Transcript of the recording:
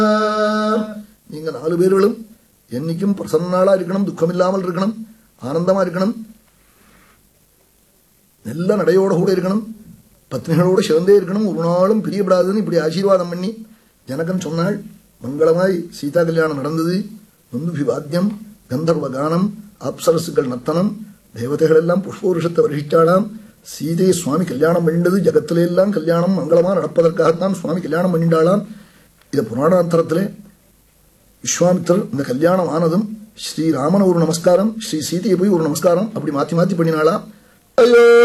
நீங்க நாலு பேர்களும் என்னைக்கும் பிரசன்னாளா இருக்கணும் துக்கம் இல்லாமல் இருக்கணும் ஆனந்தமா இருக்கணும் நல்ல நடையோட கூட இருக்கணும் பத்னிகளோடு சேர்ந்தே இருக்கணும் ஒரு நாளும் பிரியப்படாதுன்னு இப்படி ஆசீர்வாதம் பண்ணி ஜனகன் சொன்னாள் மங்களமாய் சீதா கல்யாணம் நடந்தது நொந்து வாத்தியம் கந்தர்வ கானம் அப்சரசுகள் நத்தனம் தேவதைகள் எல்லாம் புஷ்பவருஷத்தை வருஷிச்சாளாம் சீதையை சுவாமி கல்யாணம் பண்ணிண்டது ஜகத்திலே எல்லாம் கல்யாணம் மங்களமா நடப்பதற்காகத்தான் சுவாமி கல்யாணம் பண்ணிண்டாளாம் இதை புராணாந்தரத்திலே விஸ்வாமித்தர் இந்த கல்யாணம் ஆனதும் ஸ்ரீராமன் ஒரு நமஸ்காரம் ஸ்ரீ சீதையை போய் ஒரு நமஸ்காரம் அப்படி மாத்தி மாத்தி பண்ணினாளா ஐயோ